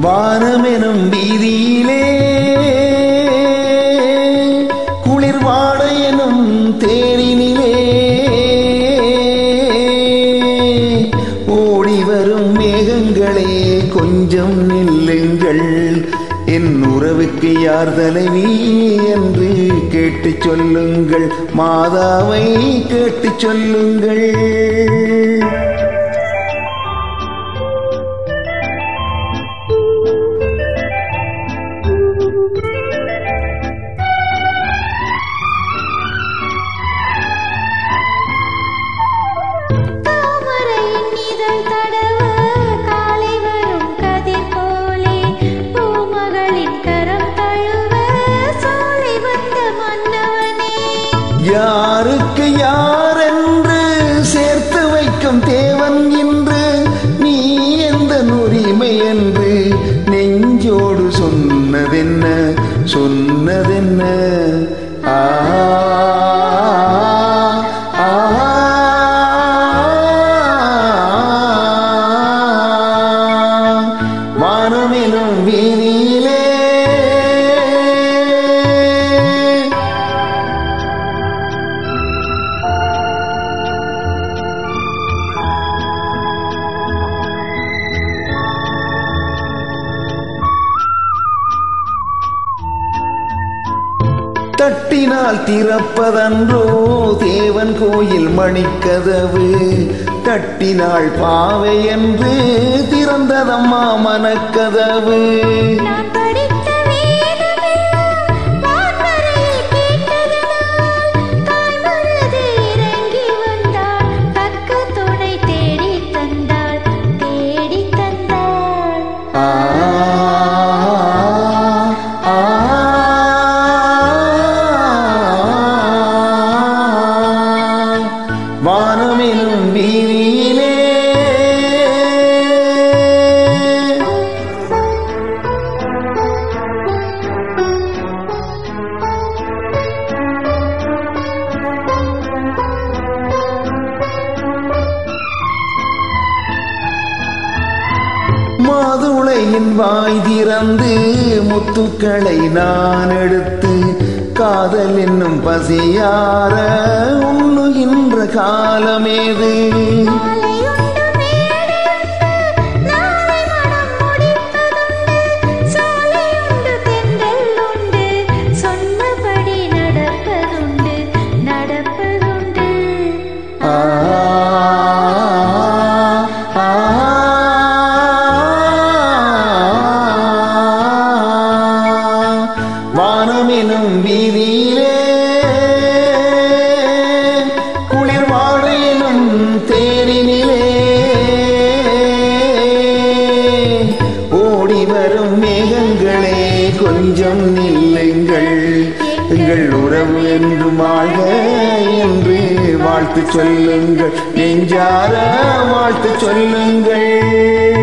வானமெனும் வீதியிலே குளிர்வாட எனும் தேரினிலே ஓடி வரும் மேகங்களே கொஞ்சம் நில்லுங்கள் என் உறவுக்கு யார் தலைவி என்று கேட்டுச் சொல்லுங்கள் மாதாவை கேட்டுச் சொல்லுங்கள் தாமரையின் இதழ் தடவ காலை வரும் கதிர் போலே பூமகளின் கரம் தழுவ சோலை வந்த மன்னவனே யாருக்கு யாரென்று சேர்த்து வைக்கும் தேவன் இன்று நீ எந்த உரிமை என்று நெஞ்சோடு சொன்னதென்ன சொன்னதென்ன ஆ ஆ, வானமெனும் வீதியிலே தட்டினால் திறப்பதன்றோ தேவன் கோயில் மணிக்கதவு தட்டினாள் பாவை என்று திறந்ததம்மா மனக்கதவு நான் படித்த வேதமெல்லாம் வான்வரையில் கேட்டதனால் தாய் மனது இறங்கி வந்தாள் தக்க துணை தேடி தந்தாள் தேடி தந்தாள் ஆ, ஆ, வானமெனும் வீதியிலே மாதுளையின் வாய் திறந்து முத்துக்களை நான் எடுத்து காதல் என்னும் பசியார உண்ணுகின்ற காலமேது மாலையுண்டு மேடையுண்டு நாளை மனம் முடிப்பதுண்டு சாலையுண்டு தென்றல் உண்டு சொன்னபடி நடப்பதுண்டு நடப்பதுண்டு ஆ, ஆ, வானமெனும் வீதியிலே குளிர் வாழையிலும் தேரினிலே ஓடி வரும் மேகங்களே கொஞ்சம் நில்லுங்கள் எங்கள் உறவு என்று வாழ்க என்று வாழ்த்து சொல்லுங்கள் நெஞ்சார வாழ்த்து சொல்லுங்கள்